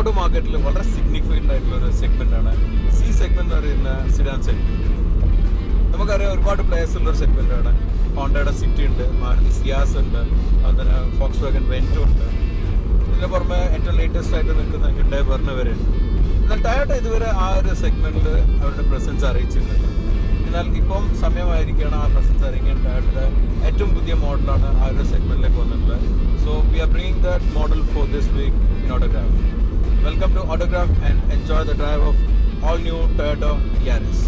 Ford മാർക്കറ്റിൽ വളരെ significant ആയിട്ടുള്ള ഒരു സെഗ്മെന്റ് ആണ് സി സെഗ്മെന്റ് എന്ന് പറയുന്ന സിഡാൻ സെഗ്മെന്റ് നമുക്കറിയാം ഒരുപാട് പ്ലേയേഴ്സ് ഉള്ള ഒരു സെഗ്മെന്റ് ആണ് ഹോണ്ടയുടെ സിറ്റി ഉണ്ട് മാരുതി സിയാസ് ഉണ്ട് അതുപോലെ ഫോക്സ് വാഗൻ വെൻറ്റോ ഉണ്ട് ഇതിന് പുറമെ ഏറ്റവും ലേറ്റസ്റ്റ് ആയിട്ട് നിൽക്കുന്ന ഹിൻഡേ ബർണ വരെ ഉണ്ട് എന്നാൽ ടയോട്ട ഇതുവരെ ആ ഒരു സെഗ്മെന്റിൽ അവരുടെ പ്രസൻസ് അറിയിച്ചിരുന്നില്ല എന്നാൽ ഇപ്പം സമയമായിരിക്കുകയാണ് ആ പ്രസൻസ് അറിയിക്കാൻ ടയോട്ടയുടെ ഏറ്റവും പുതിയ മോഡലാണ് ആ ഒരു സെഗ്മെന്റിലേക്ക് വന്നിട്ടുള്ളത് so we are bringing that model for this week in Autograph welcome to Autograph and enjoy the drive of all new Toyota Yaris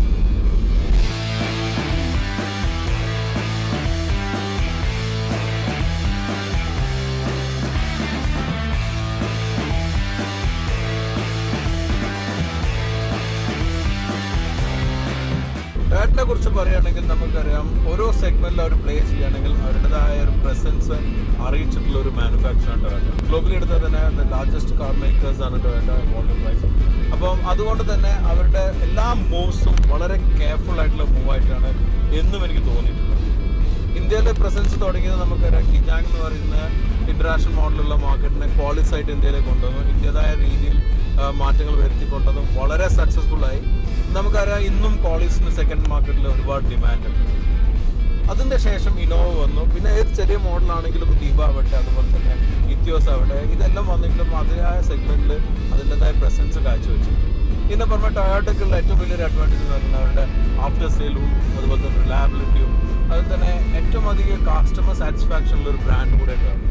ടൊയോട്ടിനെ കുറിച്ച് പറയുകയാണെങ്കിൽ നമുക്കറിയാം ഓരോ സെഗ്മെന്റിൽ അവർ പ്ലേ ചെയ്യുകയാണെങ്കിൽ അവരുടേതായ ഒരു പ്രസൻസ് അറിയിച്ചിട്ടുള്ള ഒരു മാനുഫാക്ചറാണ് ടൊയോട്ട ഗ്ലോബലി എടുത്താൽ തന്നെ ദ ലാർജസ്റ്റ് കാർ മേക്കേഴ്സ് ആണ് ടൊയോട്ട വോളിയം വൈസ് അപ്പം അതുകൊണ്ട് തന്നെ അവരുടെ എല്ലാ മൂവ്സും വളരെ കെയർഫുൾ ആയിട്ടുള്ള മൂവ് ആയിട്ടാണ് എന്നും എനിക്ക് തോന്നിയിട്ടുള്ളത് ഇന്ത്യയിലെ പ്രസൻസ് തുടങ്ങിയത് നമുക്കറിയാം കിജാങ് എന്ന് പറയുന്ന ഇന്റർനാഷണൽ മോഡലുള്ള മാർക്കറ്റിനെ ക്വാളിസ് ആയിട്ട് ഇന്ത്യയിലേക്ക് കൊണ്ടുവന്നു ഇന്ത്യതായ രീതിയിൽ ആ, മാറ്റങ്ങൾ വരുത്തിക്കൊണ്ടതും വളരെ സക്സസ്ഫുൾ ആയി നമുക്കറിയാം ഇന്നും ക്വാളിസിന് സെക്കൻഡ് മാർക്കറ്റിൽ ഒരുപാട് ഡിമാൻഡ് ഉണ്ട് അതിന്റെ ശേഷം ഇനോവ വന്നു പിന്നെ ഏത് ചെറിയ മോഡലാണെങ്കിലും ദീപ ആവട്ടെ അതുപോലെ തന്നെ ഇത്യോസ് ആവട്ടെ ഇതെല്ലാം വന്നെങ്കിലും അതിനായ സെഗ്മെന്റിൽ അതിൻ്റെതായ പ്രസൻസ് കാഴ്ചവെച്ചു പിന്നെ പറഞ്ഞ ടൊയോട്ടയ്ക്കുള്ള ഏറ്റവും വലിയൊരു അഡ്വാൻറ്റേജ് എന്ന് പറയുന്നത് അവരുടെ ആഫ്റ്റർ സെയിലും അതുപോലെ തന്നെ റിലയബിലിറ്റിയും അതുപോലെ തന്നെ ഏറ്റവും അധികം കസ്റ്റമർ സാറ്റിസ്ഫാക്ഷൻ ഉള്ള ഒരു ബ്രാൻഡ് കൂടെ ടൊയോട്ട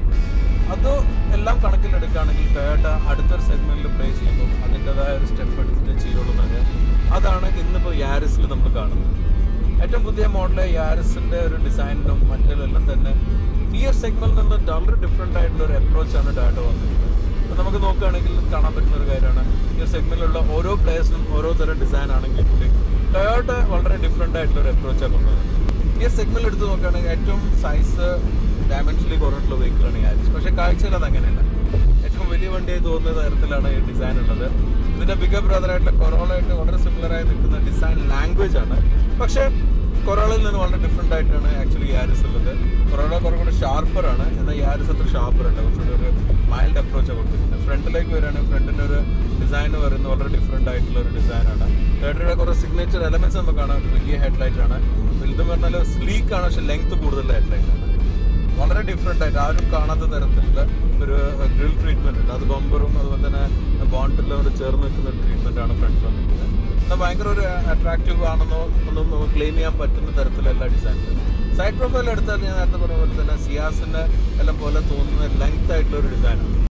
അത് എല്ലാം കണക്കിലെടുക്കുകയാണെങ്കിൽ ടൊയോട്ട അടുത്തൊരു സെഗ്മെന്റിൽ പ്ലേ ചെയ്യുമ്പോൾ അതിൻ്റെതായ ഒരു സ്റ്റെപ്പ് എടുത്തിട്ട് ചെയ്യുള്ളൂ എന്നൊക്കെ അതാണ് ഇന്നിപ്പോൾ യാരിസിൽ നമ്മൾ കാണുന്നത് ഏറ്റവും പുതിയ മോഡൽ യാരിസിന്റെ ഒരു ഡിസൈനിനും മറ്റേതെല്ലാം തന്നെ ഈ ഒരു സെഗ്മെന്റിൽ നിന്ന് വളരെ ഡിഫറെൻ്റ് ആയിട്ടുള്ള ഒരു അപ്രോച്ചാണ് ടൊയോട്ട വന്നിട്ടുള്ളത് അപ്പോൾ നമുക്ക് നോക്കുകയാണെങ്കിൽ കാണാൻ പറ്റുന്ന ഒരു കാര്യമാണ് ഈ ഒരു സെഗ്മെന്റിലുള്ള ഓരോ പ്ലേയേഴ്സിനും ഓരോ തരം ഡിസൈൻ ആണെങ്കിൽ കൂടി ടൊയോട്ട വളരെ ഡിഫറെൻ്റ് ആയിട്ടുള്ള ഒരു അപ്രോച്ചാണ് കൊണ്ടുവന്നത് ഈ ഒരു സെഗ്മെന്റ് എടുത്ത് നോക്കുകയാണെങ്കിൽ ഏറ്റവും സൈസ് ഡയമെൻഷനിൽ കുറഞ്ഞിട്ടുള്ള വെഹിക്കിളാണ് യാരിസ് പക്ഷേ കാഴ്ചയിൽ അത് അങ്ങനെയല്ല ഏറ്റവും വലിയ വണ്ടിയായി തോന്നുന്ന തരത്തിലാണ് ഈ ഡിസൈൻ ഉള്ളത് ഇതിന്റെ ബിഗർ ബ്രദർ ആയിട്ടുള്ള കൊറോളായിട്ട് വളരെ സിമിലർ ആയി നിൽക്കുന്ന ഡിസൈൻ ലാംഗ്വേജ് ആണ് പക്ഷേ കൊറോളയിൽ നിന്ന് വളരെ ഡിഫറെൻ്റ് ആയിട്ടാണ് ആക്ച്വലി യാരിസ് ഉള്ളത് കൊറോള കുറെ കൂടെ ഷാർപ്പർ ആണ് എന്നാൽ യാരിസ് അത്ര ഷാർപ്പർ അല്ല കുറച്ചുകൂടി ഒരു മൈൽഡ് അപ്രോച്ചാണ് കൊടുത്തിട്ടുണ്ട് ഫ്രണ്ടിലേക്ക് വരികയാണെങ്കിൽ ഫ്രണ്ടിന്റെ ഒരു ഡിസൈൻ പറയുന്നത് വളരെ ഡിഫറെൻ്റ് ആയിട്ടുള്ള ഒരു ഡിസൈനാണ് ടേറ്റയുടെ കുറേ സിഗ്നേച്ചർ എലമെന്റ്സ് നമുക്ക് കാണാം ഒരു വലിയ ഹെഡ്ലൈറ്റ് ആണ് വലുതെന്ന് പറഞ്ഞാൽ സ്ലീക്ക് ആണ് പക്ഷെ ലെങ്ത് കൂടുതലുള്ള ഹെഡ്ലൈറ്റ് ആണ് വളരെ ഡിഫറെൻ്റ് ആയിട്ട് ആരും കാണാത്ത തരത്തിലുള്ള ഒരു ഗ്രിൽ ട്രീറ്റ്മെന്റ് ഉണ്ട് അത് ബമ്പറും അതുപോലെ തന്നെ ബോണ്ടിലും ഒരു ചേർന്ന് നിൽക്കുന്ന ഒരു ട്രീറ്റ്മെന്റ് ആണ് ഫ്രണ്ടിൽ വന്നിരിക്കുന്നത് എന്നാൽ ഭയങ്കര ഒരു അട്രാക്റ്റീവ് ആണെന്നോ ഒന്നും ക്ലെയിം ചെയ്യാൻ പറ്റുന്ന തരത്തിലല്ല ഡിസൈൻ സൈഡ് പ്രൊഫൈൽ എടുത്താൽ ഞാൻ നേരത്തെ പറഞ്ഞ പോലെ തന്നെ സിയാസിന്റെ എല്ലാം പോലെ തോന്നുന്ന ലെങ്ത് ആയിട്ടുള്ള ഒരു ഡിസൈനാണ്